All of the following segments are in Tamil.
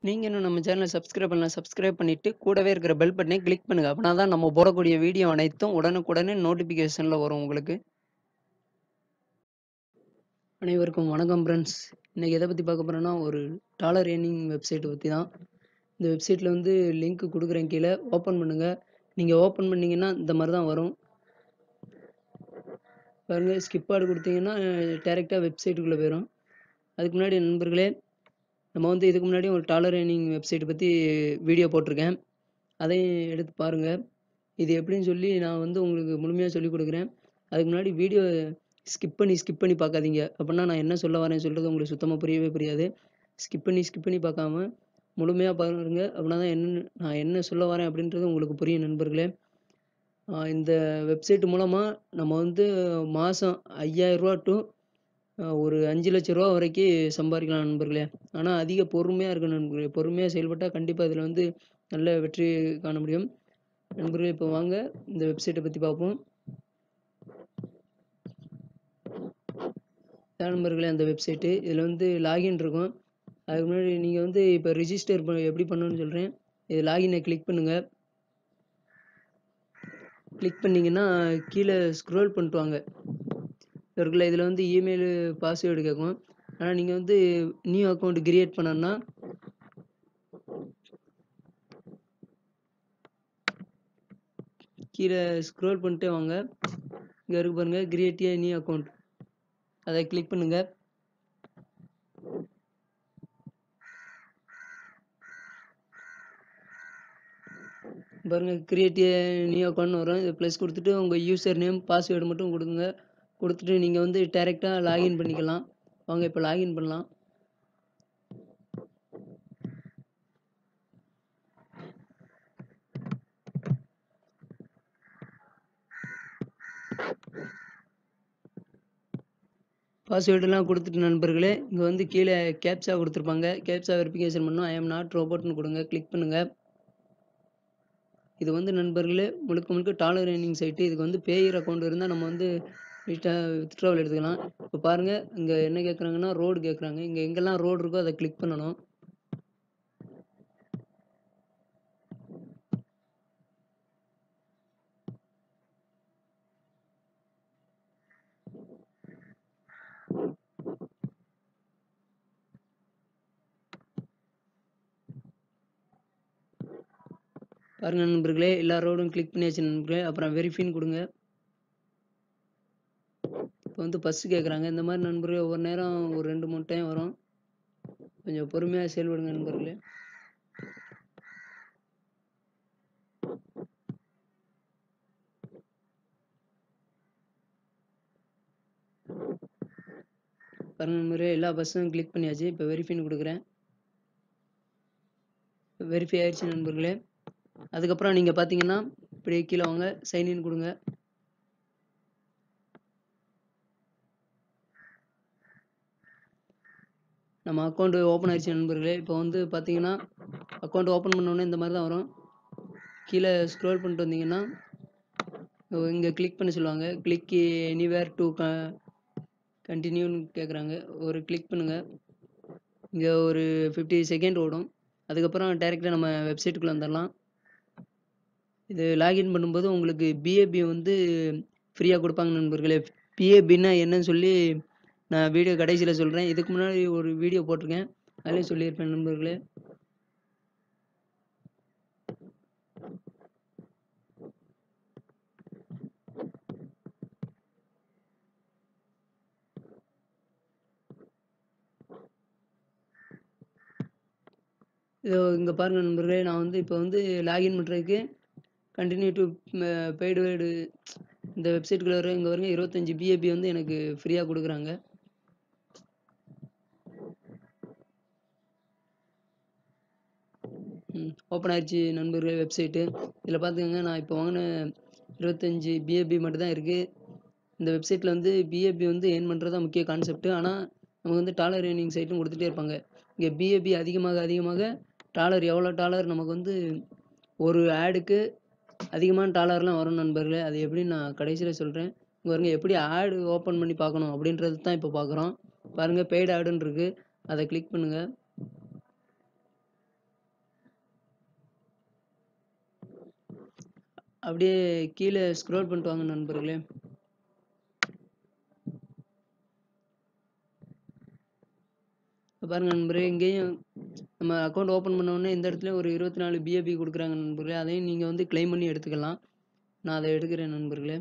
நீங்க இன்னும் நம்ம சேனல சப்ஸ்கிரைப் பண்ணல, சப்ஸ்கிரைப் பண்ணிட்டு, கூடவே இருக்கிற பெல் பட்டனையும் கிளிக் பண்ணுங்க. அப்பனா தான் நம்ம போடக்கூடிய வீடியோ அனைத்தும் உடனுக்குடனே நோட்டிஃபிகேஷன்ல வரும் உங்களுக்கு. அனைவருக்கும் வணக்கம் ஃப்ரெண்ட்ஸ். இன்னைக்கு எத பத்தி பார்க்க போறோம்னா, ஒரு டாலர் ஏர்னிங் வெப்சைட் பத்தி தான். இந்த வெப்சைட்ல வந்து லிங்க் குடுக்குறேன் கீழ. ஓப்பன் பண்ணுங்க. நீங்க ஓப்பன் பண்ணீங்கன்னா, இந்த மாரி தான் வரும். பாருங்க ஸ்கிப் ஆட் குடுத்தீங்கன்னா, டைரக்ட்டா வெப்சைட்டுக்குள்ள போயிரும். அதுக்கு முன்னாடி நண்பர்களே, நம்ம வந்து இதுக்கு முன்னாடி ஒரு டாலர் ஏர்னிங் வெப்சைட் பத்தி வீடியோ போட்டிருக்கேன். அதையும் எடுத்து பாருங்க. இது எப்படின்னு சொல்லி நான் வந்து உங்களுக்கு முழுமையா சொல்லிக் குடுக்குறேன். அதுக்கு முன்னாடி வீடியோ ஸ்கிப் பண்ணி, ஸ்கிப் பண்ணி பார்க்காதீங்க. அப்பன்னா நான் என்ன சொல்ல வரேன்னு சொல்றது உங்களுக்கு சுத்தமா புரியவே புரியாது. ஸ்கிப் பண்ணி, ஸ்கிப் பண்ணி பார்க்காம முழுமையா பாருங்க. அப்பனா தான் என்னன்னு நான் என்ன சொல்ல வரேன் அப்படின்றது உங்களுக்கு புரியும் நண்பர்களே. அ இந்த வெப்சைட் மூலமா நம்ம வந்து மாசம் ரூ. 5000 டூ அ ஒரு ரூ. 5,00,000 வரைக்கும் சம்பாரிக்கலாம் நண்பர்களே. ஆனா அதிக பொறுமையா இருக்கணும் நண்பர்களே. பொறுமையா செயல்பட்டா கண்டிப்பா இதுல வந்து நல்ல வெற்றி காண முடியும். நண்பர்களே இப்போ வாங்க இந்த வெப்சைட்ட பத்தி பார்ப்போம். இதான் நண்பர்களே அந்த வெப்சைட்டு. இதுல வந்து லாகின் இருக்கும். அதுக்கு முன்னாடி நீங்க வந்து இப்ப ரிஜிஸ்டர் ப எப்படி பண்ணணும்னு சொல்றேன். இது லாகின கிளிக் பண்ணுங்க. கிளிக் பண்ணீங்கன்னா, கீழ ஸ்க்ரோல் பண்ணிட்டு வாங்க. இருக்குல்ல இதுல வந்து இமெயில், பாஸ்வேர்ட் கேட்கும். ஆனா நீங்க வந்து நியூ அக்கவுண்ட் கிரியேட் பண்ணணும்னா கீழ ஸ்க்ரோல் பண்ணிட்டே வாங்க. இங்க இருக்கு பாருங்க கிரியேட் எ நியூ அக்கவுண்ட். அத கிளிக் பண்ணுங்க. பாருங்க கிரியேட் எ நியூ அக்கவுண்ட்னு வரும். இத பிளஸ் குடுத்துட்டு உங்க யூசர் நேம், பாஸ்வேர்ட் மட்டும் குடுங்க. குடுத்துட்டு நீங்க வந்து டைரக்ட்டா லாகின் பண்ணிக்கலாம். வாங்க இப்ப லாகின் பண்ணலாம். பாஸ்வேர்ட்லாம் குடுத்துட்டு நண்பர்களே, இங்க வந்து கீழ கேப்ச்சா குடுத்துருப்பாங்க. கேப்ச்சா வெரிஃபிகேஷன் பண்ணணும். ஐ அம் நாட் ரோபோட்ன்னு குடுங்க. கிளிக் பண்ணுங்க. இது வந்து நண்பர்களே முழுக்க முழுக்க டாலர் ஏர்னிங் சைட். இதுக்கு வந்து பேயர் அக்கவுண்ட் இருந்தா நம்ம வந்து விட்டா வித்ட்ராவல் எடுத்துக்கலாம். இப்ப பாருங்க இங்க என்ன கேட்குறாங்கன்னா, ரோடு கேட்குறாங்க. இங்க எங்கெல்லாம் ரோடு இருக்கோ அத கிளிக் பண்ணணும். பாருங்க நண்பர்களே எல்லா ரோடும் கிளிக் பண்ணியாச்சு நண்பர்களே. அப்புறம் வெரிஃபைன்னு குடுங்க. இப்ப வந்து பஸ் கேட்குறாங்க. இந்த மாரி நண்பர்களே ஒவ்வொரு நேரம் ஒரு 2, 3 டைம் வரும். கொஞ்சம் பொறுமையா செயல்படுங்க நண்பர்களே. பாருங்க நண்பர்களே எல்லா பஸ்ஸும் கிளிக் பண்ணியாச்சு. இப்ப வெரிஃபைன்னு குடுக்குறேன். வெரிஃபை ஆயிருச்சு நண்பர்களே. அதுக்கப்புறம் நீங்க பார்த்தீங்கன்னா, இப்படியே கீழ வாங்க. சைன் இன் குடுங்க. நம்ம அக்கவுண்ட் ஓப்பன் ஆயிருச்சு நண்பர்களே. இப்போ வந்து பார்த்தீங்கன்னா, அக்கவுண்ட் ஓப்பன் பண்ண உடனே இந்த மாரி தான் வரும். கீழ ஸ்க்ரோல் பண்ணிட்டு வந்தீங்கன்னா, இங்க கிளிக் பண்ண சொல்லுவாங்க. கிளிக் எனிவேர் டூ க கன்டின்யூன்னு கேட்குறாங்க. ஒரு கிளிக் பண்ணுங்க. இங்க ஒரு 50 செகண்ட் ஓடும். அதுக்கப்புறம் டைரக்ட்டா நம்ம வெப்சைட்டுக்குள்ள வந்துரலாம். இது லாகின் பண்ணும்போது உங்களுக்கு பிஏபி வந்து ஃப்ரீயா குடுப்பாங்க நண்பர்களே. பிஏபின்னா என்னன்னு சொல்லி நான் வீடியோ கடைசில சொல்றேன். இதுக்கு முன்னாடி ஒரு வீடியோ போட்டிருக்கேன். அதிலயும் சொல்லியிருப்பேன் நண்பர்களே. இதோ இங்க பாருங்க நண்பர்களே, நான் வந்து இப்ப வந்து லாகின் பண்றதுக்கு கன்டின்யூ டூ ம பெய்டு வேர்டு இந்த வெப்சைட்டுக்குள்ள வர இங்க பாருங்க 25 பிஏபி வந்து எனக்கு ஃப்ரீயா குடுக்குறாங்க. ம். ஓப்பன் ஆயிருச்சு நண்பர்களே வெப்சைட்டு. இதுல பார்த்துக்கங்க நான் இப்ப வாங்குன 25 பிஏபி மட்டும் தான் இருக்கு. இந்த வெப்சைட்ல வந்து பிஏபி வந்து ஏர்ன் பண்றது தான் முக்கிய கான்செப்ட். ஆனா நமக்கு வந்து டாலர் ஏர்னிங் சைட்டும் குடுத்துட்டே இருப்பாங்க. இங்க பிஏபி அதிகமாக, அதிகமாக டாலர் எவ்வளோ டாலர் நமக்கு வந்து ஒரு ஆடுக்கு அதிகமான டாலர்லாம் வரும் நண்பர்களே. அது எப்படின்னு நான் கடைசில சொல்றேன். இங்க பாருங்க எப்படி ஆட் ஓப்பன் பண்ணி பார்க்கணும் அப்படின்றது தான் இப்ப பார்க்குறோம். பாருங்க பெய்டு ஆடுன்னு இருக்கு. அத கிளிக் பண்ணுங்க. அப்படியே கீழே ஸ்க்ரோல் பண்ணிட்டு வாங்க நண்பர்களே இப்ப பாருங்க நண்பரே இங்கேயும் நம்ம அக்கௌண்ட் ஓப்பன் பண்ண உடனே இந்த இடத்துல ஒரு இருபத்தி நாலு பிஏபி கொடுக்குறாங்க நண்பர்களே அதையும் நீங்கள் வந்து கிளைம் பண்ணி எடுத்துக்கலாம் நான் அதை எடுக்கிறேன் நண்பர்களே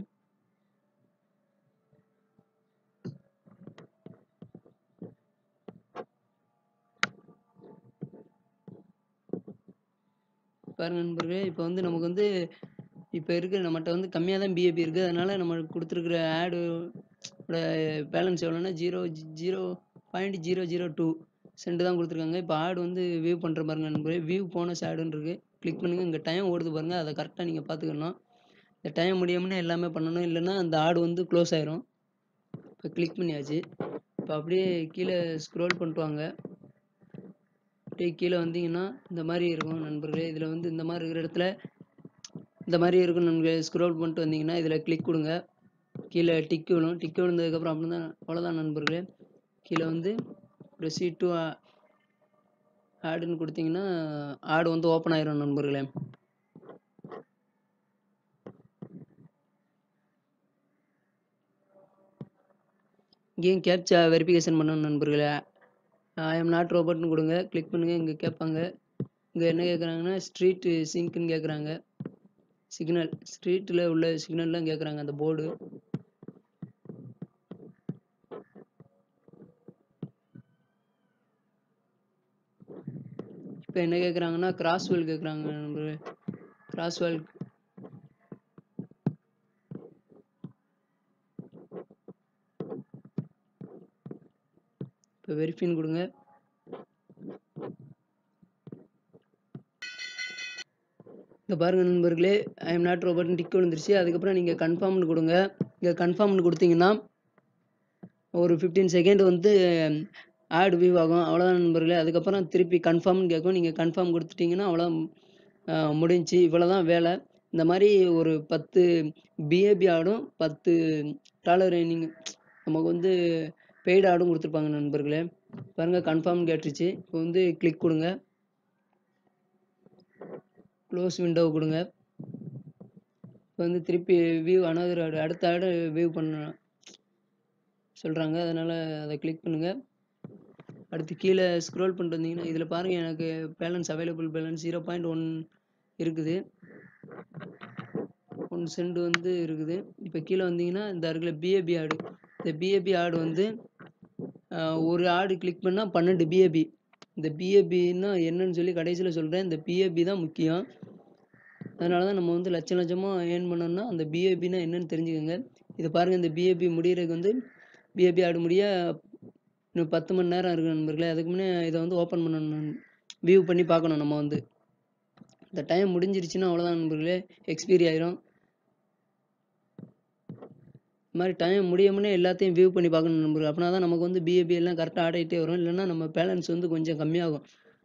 பாருங்க நண்பர்களே இப்போ வந்து நமக்கு வந்து இப்போ இருக்கிற நம்மகிட்ட வந்து கம்மியாக தான் பிஏபி இருக்குது அதனால நம்மளுக்கு கொடுத்துருக்குற ஆடு பேலன்ஸ் எவ்வளோன்னா zero zero point zero zero two cent தான் கொடுத்துருக்காங்க இப்போ ஆடு வந்து வியூ பண்ணுற பாருங்க நண்பர்களே வியூ போனஸ் ஆடுன்னு இருக்குது கிளிக் பண்ணுங்கள் இங்கே டைம் ஓடுது பாருங்கள் அதை கரெக்டாக நீங்கள் பார்த்துக்கணும் இந்த டைம் முடியாமலே எல்லாமே பண்ணணும் இல்லைன்னா அந்த ஆடு வந்து க்ளோஸ் ஆயிரும் இப்போ கிளிக் பண்ணியாச்சு இப்போ அப்படியே கீழே ஸ்க்ரோல் பண்ணிட்டு வாங்க அப்படியே கீழே வந்தீங்கன்னா இந்த மாதிரி இருக்கும் நண்பர்களே இதில் வந்து இந்த மாதிரி இருக்கிற இடத்துல இந்த மாதிரி இருக்கும் நண்பர்களே ஸ்க்ரோல் பண்ணிட்டு வந்தீங்கன்னா இதில் கிளிக் கொடுங்க கீழே டிக் விழும் டிக் விழுந்ததுக்கப்புறம் அப்படி தான் அவ்வளோதான் நண்பர்களே கீழே வந்து ப்ரெசீட் டு ஆடுன்னு கொடுத்தீங்கன்னா ஆடு வந்து ஓப்பன் ஆயிரும் நண்பர்களே இங்கேயும் கேப்சா வெரிஃபிகேஷன் பண்ணணும் நண்பர்களே ஐ எம் நாட் ரோபோட்னு கொடுங்க கிளிக் பண்ணுங்கள் இங்கே கேட்பாங்க இங்கே என்ன கேட்குறாங்கன்னா ஸ்ட்ரீட் சிங்க்னு கேட்குறாங்க சிக்னல் ஸ்ட்ரீட்டில் உள்ள சிக்னல்லாம் கேட்குறாங்க அந்த போர்டு இப்போ என்ன கேட்குறாங்கன்னா கிராஸ்வெல் கேட்குறாங்க நண்பர்களே கிராஸ்வெல் இப்போ வெரிஃபின்னு கொடுங்க இங்கே பாருங்கள் நண்பர்களே ஐ எம் நாட் ரோபோட்னு டிக் விழுந்துருச்சு அதுக்கப்புறம் நீங்கள் கன்ஃபார்ம்னு கொடுங்க இங்கே கன்ஃபார்ம்னு கொடுத்தீங்கன்னா ஒரு ஃபிஃப்டீன் செகண்ட் வந்து ஆட் வியூ ஆகும் அவ்வளோதான் நண்பர்களே அதுக்கப்புறம் திருப்பி கன்ஃபார்ம்னு கேட்கும் நீங்கள் கன்ஃபார்ம் கொடுத்துட்டிங்கன்னா அவ்வளோ முடிஞ்சு இவ்வளோ தான் வேலை இந்த மாதிரி ஒரு பத்து பிஏபி ஆடும் பத்து டாலர் ரைனிங் நமக்கு வந்து பெய்டு ஆடும் கொடுத்துருப்பாங்க நண்பர்களே பாருங்கள் கன்ஃபார்ம் கேட்டுருச்சு இப்போ வந்து கிளிக் கொடுங்க க்ளோஸ் விண்டோ கொடுங்க இப்போ வந்து திருப்பி வியூ அனதர் ஆடு அடுத்த ஆடு வியூ பண்ண சொல்கிறாங்க அதனால் அதை கிளிக் பண்ணுங்கள் அடுத்து கீழே ஸ்க்ரோல் பண்ணிட்டு வந்தீங்கன்னா இதில் பாருங்கள் எனக்கு balance available balance zero point one இருக்குது ஒன் சென்ட் வந்து இருக்குது இப்போ கீழே வந்தீங்கன்னா இந்த இருக்கிற பிஏபி ஆடு இந்த பிஏபி ஆடு வந்து ஒரு ஆடு கிளிக் பண்ணால் பன்னெண்டு பிஏபி இந்த பிஏபின்னா என்னன்னு சொல்லி கடைசியில் சொல்கிறேன் இந்த பிஏபி தான் முக்கியம் அதனால தான் நம்ம வந்து லட்சம் லட்சமாக ஏர்ன் பண்ணோம்னா அந்த பிஏபினா என்னன்னு தெரிஞ்சுக்கோங்க இது பாருங்கள் இந்த பிஏபி முடிகிறதுக்கு வந்து பிஏபி ஆடு முடிய இன்னும் பத்து மணி நேரம் இருக்குது நண்பர்களே அதுக்கு முன்னே இதை வந்து ஓப்பன் பண்ணணும் வியூ பண்ணி பார்க்கணும் நம்ம வந்து இந்த டைம் முடிஞ்சிருச்சுன்னா அவ்வளோதான் நண்பர்களே எக்ஸ்பீரி ஆயிரும் இது மாதிரி டைம் முடியாமலே எல்லாத்தையும் வியூ பண்ணி பார்க்கணும் நண்பர்கள் அப்படின்னா தான் நமக்கு வந்து பிஏபி எல்லாம் கரெக்டாக ஆடிட்டே வரும் இல்லைன்னா நம்ம பேலன்ஸ் வந்து கொஞ்சம் கம்மியாகும்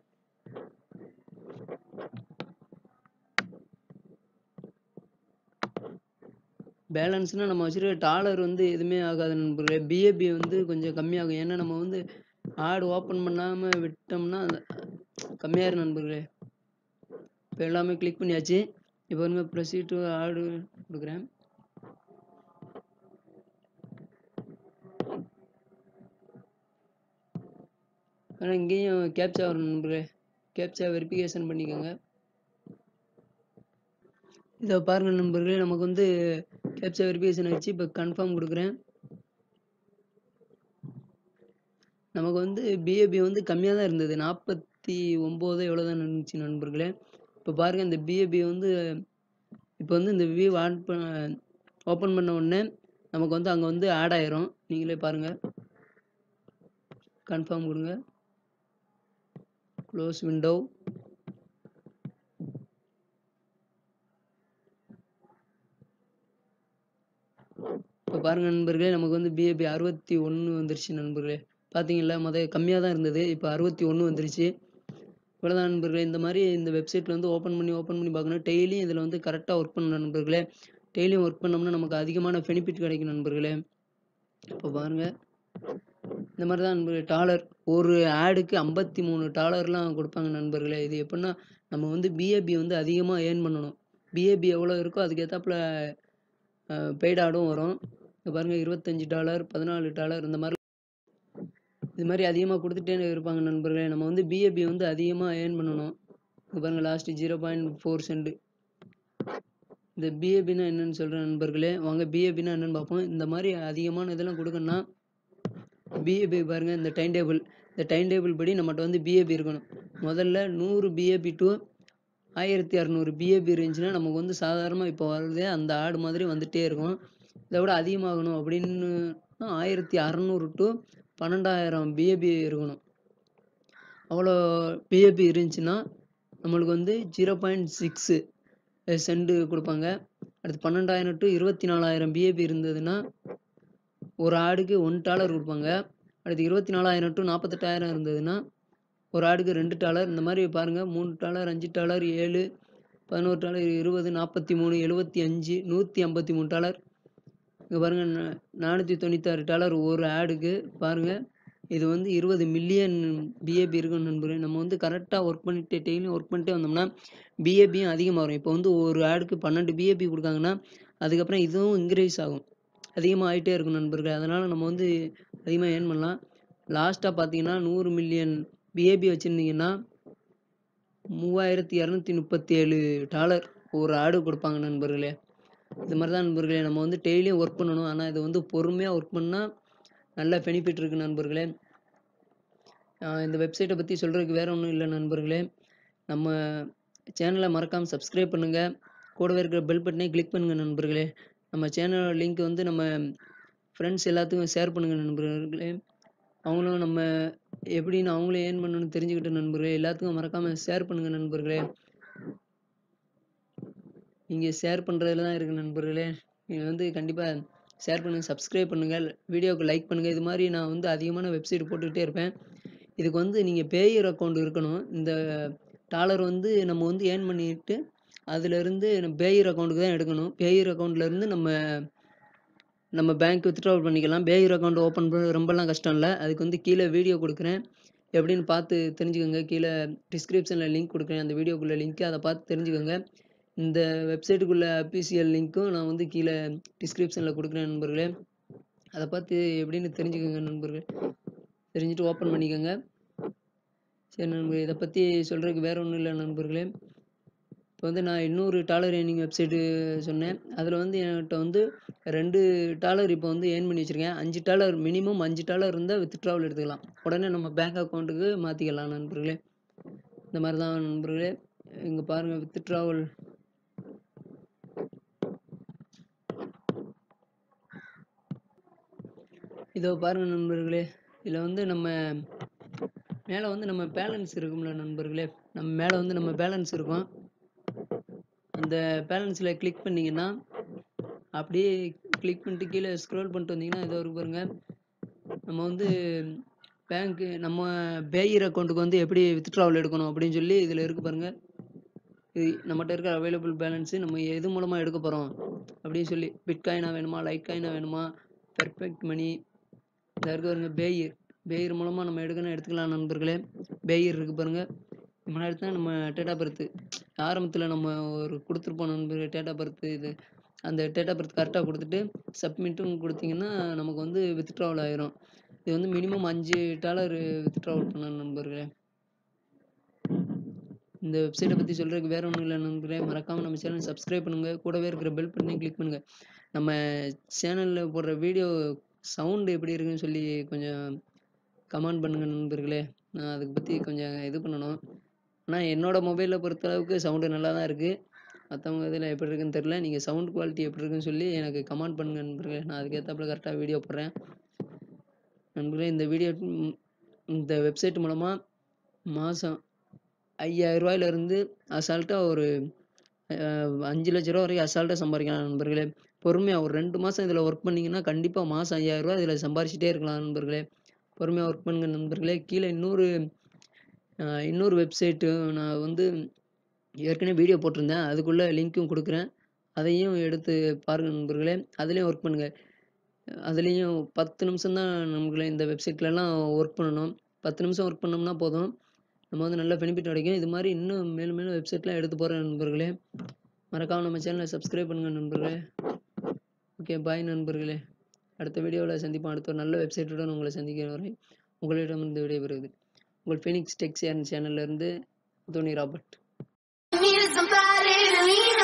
பேலன்ஸ்னால் நம்ம வச்சுருக்க டாலர் வந்து எதுவுமே ஆகாது நண்பர்களே பிஏபி வந்து கொஞ்சம் கம்மியாகும் ஏன்னா நம்ம வந்து ஆடு ஓப்பன் பண்ணாமல் விட்டோம்னா கம்மியாயிரும் நண்பர்களே இப்போ எல்லாமே கிளிக் பண்ணியாச்சு இப்போ வந்து ப்ரொசீட் டு ஆடு கொடுக்குறேன் ஆனால் இங்கேயும் கேப்சா வரும் நண்பர்களே கேப்சா வெரிஃபிகேஷன் பண்ணிக்கோங்க இதை பாருங்கள் நண்பர்களே நமக்கு வந்து கேப்சா வெரிஃபிகேஷன் ஆச்சு இப்போ கன்ஃபார்ம் கொடுக்குறேன் நமக்கு வந்து பிஏபி வந்து கம்மியாக தான் இருந்தது நாற்பத்தி ஒம்பது எவ்வளோ தான் இருந்துச்சு நண்பர்களே இப்போ பாருங்கள் இந்த பிஏபி வந்து இப்போ வந்து இந்த வியூ ஆன் பண்ண ஓப்பன் பண்ண உடனே நமக்கு வந்து அங்கே வந்து ஆட் ஆயிரும் நீங்களே பாருங்கள் கன்ஃபார்ம் கொடுங்க க்ளோஸ் விண்டோ இப்போ பாருங்கள் நண்பர்களே நமக்கு வந்து பிஏபி அறுபத்தி ஒன்று வந்துருச்சு நண்பர்களே பார்த்தீங்களா முத கம்மியாக தான் இருந்தது இப்போ அறுபத்தி ஒன்று வந்துருச்சு இவ்வளோதான் நண்பர்களே இந்த மாதிரி இந்த வெப்சைட்டில் வந்து ஓப்பன் பண்ணி ஓப்பன் பண்ணி பார்க்கணும் டெய்லியும் இதில் வந்து கரெக்டாக ஒர்க் பண்ணணும் நண்பர்களே டெய்லியும் ஒர்க் பண்ணோம்னா நமக்கு அதிகமான பெனிஃபிட் கிடைக்கும் நண்பர்களே இப்போ பாருங்கள் இந்த மாதிரி தான் நண்பர்களே டாலர் ஒரு ஆடுக்கு ஐம்பத்தி மூணு டாலர்லாம் கொடுப்பாங்க நண்பர்களே இது எப்படின்னா நம்ம வந்து பிஏபி வந்து அதிகமாக ஏர்ன் பண்ணணும் பிஏபி எவ்வளோ இருக்கோ அதுக்கேத்தாப்புல அ பெய்ட் ஆடும் வரும். இங்க பாருங்க $25 $14 இந்த மாரி இது மாரி அதிகமா குடுத்துட்டே இருப்பாங்க நண்பர்களே. நம்ம வந்து பிஏபி வந்து அதிகமா ஏர்ன் பண்ணணும். இங்க பாருங்க லாஸ்ட் 0.4 சென்ட். இந்த பிஏபின்னா என்னன்னு சொல்றேன் நண்பர்களே. வாங்க பிஏபின்னா என்னன்னு பார்ப்போம். இந்த மாரி அதிகமான இதெல்லாம் குடுக்கணும்னா, பிஏபி பாருங்க இந்த டைம் டேபிள். இந்த டைம் டேபிள் படி நம்மட்ட வந்து பிஏபி இருக்கணும். முதல்ல 100 பிஏபி டூ 1600 பிஏபி இருந்துச்சுன்னா, நமக்கு வந்து சாதாரணமா இப்போ வருதே அந்த ஆட் மாதிரி வந்துட்டே இருக்கும். இத விட அதிகமாகணும் அப்டின்னா 1600 டூ 12,000 பிஏபி இருக்கணும். அவ்வளோ பிஏபி இருந்துச்சுன்னா, நம்மளுக்கு வந்து 0.6 சென்ட் குடுப்பாங்க. அடுத்து 12,000 டூ 24,000 பிஏபி இருந்ததுன்னா, ஒரு ஆடுக்கு $1 குடுப்பாங்க. அடுத்து 24,000 டூ 48,000 இருந்ததுன்னா, ஒரு ஆடுக்கு $2 இந்த மாரி பாருங்க $3 $5 7 $11 20 43 75 $153 இங்க பாருங்க ந $496 ஒரு ஆடுக்கு பாருங்க. இது வந்து 20 மில்லியன் பிஏபி இருக்கும் நண்பர்களே. நம்ம வந்து கரெக்ட்டா ஒர்க் பண்ணிட்டு டெய்லியும் ஒர்க் பண்ணிட்டே வந்தோம்னா, பிஏபியும் அதிகமா வரும். இப்போ வந்து ஒரு ஆடுக்கு 12 பிஏபி குடுக்காங்கன்னா, அதுக்கப்புறம் இதுவும் இன்கிரீஸ் ஆகும். அதிகமா ஆயிட்டே இருக்கும் நண்பர்களே. அதனால நம்ம வந்து அதிகமா ஏர்ன் பண்ணலாம். லாஸ்ட்டா பார்த்தீங்கன்னா, 100 மில்லியன் பிஏபி வச்சிருந்தீங்கன்னா $3237 ஒரு ஆடு குடுப்பாங்க நண்பர்களே. இது மாரி தான் நண்பர்களே. நம்ம வந்து டெய்லியும் ஒர்க் பண்ணணும். ஆனா இது வந்து பொறுமையா ஒர்க் பண்ணா, நல்ல பெனிஃபிட் இருக்கு நண்பர்களே. அ இந்த வெப்சைட்ட பத்தி சொல்றதுக்கு வேற ஒண்ணும் இல்ல நண்பர்களே. நம்ம சேனல மறக்காம சப்ஸ்கிரைப் பண்ணுங்க. கூடவே இருக்கிற பெல் பட்டனையும் கிளிக் பண்ணுங்க நண்பர்களே. நம்ம சேனலோட லிங்க் வந்து நம்ம ஃப்ரெண்ட்ஸ் எல்லாத்துக்கும் ஷேர் பண்ணுங்க நண்பர்களே. அவங்களும் நம்ம எப்படின்னு அவங்களும் ஏர்ன் பண்ணணும்னு தெரிஞ்சுக்கட்டும் நண்பர்களே. எல்லாத்துக்கும் மறக்காம ஷேர் பண்ணுங்க நண்பர்களே. நீங்க ஷேர் பண்றதுல தான் இருக்கு நண்பர்களே. நீங்க வந்து கண்டிப்பா ஷேர் பண்ணுங்க, சப்ஸ்கிரைப் பண்ணுங்க, வீடியோவுக்கு லைக் பண்ணுங்க. இது மாரி நான் வந்து அதிகமான வெப்சைட் போட்டுக்கிட்டே இருப்பேன். இதுக்கு வந்து நீங்க பேயர் அக்கவுண்ட் இருக்கணும். இந்த டாலர் வந்து நம்ம வந்து ஏர்ன் பண்ணிட்டு, அதிலிருந்து பேயர் அக்கவுண்ட்க்கு தான் எடுக்கணும். பேயர் அக்கவுண்ட்ல இருந்து நம்ம நம்ம பேங்க் வித்ட்ராவல் பண்ணிக்கலாம். பேயர் அக்கவுண்ட் ஓப்பன் பண்றது ரொம்பலாம் கஷ்டம் இல்ல. அதுக்கு வந்து கீழ வீடியோ குடுக்குறேன். எப்படின்னு பார்த்து தெரிஞ்சுக்கங்க. கீழ டிஸ்கிரிப்ஷன்ல லிங்க் குடுக்குறேன். அந்த வீடியோக்குள்ள லிங்க் அத பார்த்து தெரிஞ்சுக்கங்க. இந்த வெப்சைட்டுக்குள்ள அஃபிஷியல் லிங்க்கும் நான் வந்து கீழ டிஸ்கிரிப்ஷன்ல குடுக்குறேன் நண்பர்களே. அத பார்த்து எப்படின்னு தெரிஞ்சுக்கங்க நண்பர்களே. தெரிஞ்சுட்டு ஓப்பன் பண்ணிக்கங்க. சரி நண்பர்களே. இத பத்தி சொல்றதுக்கு வேற ஒண்ணும் இல்ல நண்பர்களே. இப்ப வந்து நான் இன்னொரு டாலர் ஏர்னிங் வெப்சைட் சொன்னேன். அதுல வந்து என்கிட்ட வந்து $2 இப்ப வந்து ஏர்ன் பண்ணி வச்சிருக்கேன். $5 மினிமம் $5 இருந்தா வித்ட்ராவல் எடுத்துக்கலாம். உடனே நம்ம பேங்க் அக்கவுண்ட்க்கு மாத்திக்கலாம் நண்பர்களே. இந்த மாரி தான் நண்பர்களே. இங்க பாருங்க வித்ட்ராவல் இதோ பாருங்க நண்பர்களே. இதுல வந்து நம்ம மேல வந்து நம்ம பேலன்ஸ் இருக்கும்ல நண்பர்களே. நம்ம மேல வந்து நம்ம பேலன்ஸ் இருக்கும். அந்த பேலன்ஸ்ல கிளிக் பண்ணீங்கன்னா, அப்படியே கிளிக் பண்ணிட்டு கீழ ஸ்க்ரோல் பண்ணிட்டு வந்தீங்கன்னா, இதோ இருக்கு பாருங்க. நம்ம வந்து பேங்க் நம்ம பேயர் அக்கவுண்ட்க்கு வந்து எப்படி வித்ட்ராவல் எடுக்கணும் அப்படின்னு சொல்லி இதுல இருக்கு பாருங்க. இது நம்மட்ட இருக்கிற அவைலபிள் பேலன்ஸ் நம்ம எது மூலமா எடுக்க போறோம் அப்படின்னு சொல்லி பிட்காயினா வேணுமா, லைட் காயினா வேணுமா, பெர்ஃபெக்ட் மணி இந்த இருக்கு பாருங்க பேயர். பேயர் மூலமா நம்ம எடுக்கணும்னா எடுத்துக்கலாம் நண்பர்களே. பேயர் இருக்கு பாருங்க. முன்னாடி தான் நம்ம டேட் ஆஃப் பர்த் ஆரம்பத்துல நம்ம ஒரு குடுத்துருப்போம் நண்பர்களே டேட் ஆஃப் பர்த் இது. அந்த டேட் ஆஃப் பர்த் கரெக்ட்டா குடுத்துட்டு, சப்மிட்ன்னு குடுத்தீங்கன்னா, நமக்கு வந்து வித்ட்ராவல் ஆயிரும். இது வந்து மினிமம் $5 வித்ட்ராவல் பண்ணணும் நண்பர்களே. இந்த வெப்சைட்ட பத்தி சொல்றதுக்கு வேற ஒண்ணும் இல்ல நண்பர்களே. மறக்காம நம்ம சேனல சப்ஸ்கிரைப் பண்ணுங்க. கூடவே இருக்கிற பெல் பட்டனையும் கிளிக் பண்ணுங்க. நம்ம சேனல்ல போடுற வீடியோ சவுண்ட் எப்படி இருக்குன்னு சொல்லி கொஞ்சம் கமெண்ட் பண்ணுங்க நண்பர்களே. நான் அதுக்கு பத்தி கொஞ்சம் இது பண்ணணும். ஆனா என்னோட மொபைல பொறுத்தளவுக்கு சவுண்ட் நல்லா தான் இருக்கு. மத்தவங்க இதுல எப்படி இருக்குன்னு தெரியல. நீங்க சவுண்ட் குவாலிட்டி எப்படி இருக்குன்னு சொல்லி எனக்கு கமெண்ட் பண்ணுங்க நண்பர்களே. நான் அதுக்கு ஏத்தாப்புல கரெக்ட்டா வீடியோ போடுறேன். நண்பர்களே இந்த வீடியோ ம் இந்த வெப்சைட் மூலமா மாசம் ரூ. 5000 இருந்து அசால்ட்டா ஒரு அ ரூ. 5,00,000 வரைக்கும் அசால்ட்டா சம்பாரிக்கலாம் நண்பர்களே. பொறுமையா ஒரு 2 மாசம் இதுல ஒர்க் பண்ணீங்கன்னா, கண்டிப்பா மாசம் ரூ. 5000 இதுல சம்பாரிச்சுட்டே இருக்கலாம் நண்பர்களே. பொறுமையா ஒர்க் பண்ணுங்க நண்பர்களே. கீழ இன்னொரு அ இன்னொரு வெப்சைட் நான் வந்து ஏற்கனவே வீடியோ போட்டிருந்தேன். அதுக்குள்ள லிங்க்கும் குடுக்குறேன். அதையும் எடுத்து பாருங்க நண்பர்களே. அதுலயும் ஒர்க் பண்ணுங்க. அதுலயும் 10 நிமிஷம் தான் நண்பர்களே இந்த வெப்சைட்லலாம் ஒர்க் பண்ணணும். 10 நிமிஷம் ஒர்க் பண்ணோம்னா போதும். நம்ம வந்து நல்ல பெனிஃபிட் கிடைக்கும். இது மாரி இன்னும் மேலும் மேலும் வெப்சைட்லாம் எடுத்து போடுறேன் நண்பர்களே. மறக்காம நம்ம சேனலை சப்ஸ்கிரைப் பண்ணுங்க நண்பர்களே ஓகே பாய் நண்பர்களே அடுத்த வீடியோவில் சந்திப்போம் அடுத்த ஒரு நல்ல வெப்சைட்டுடன் உங்களை சந்திக்கிற வரை உங்களிடமிருந்து விடைபெறுவது உங்கள் ஃபீனிக்ஸ் டெக்ஸ் சேனல்ல இருந்து Dhoni Robert Need somebody to lean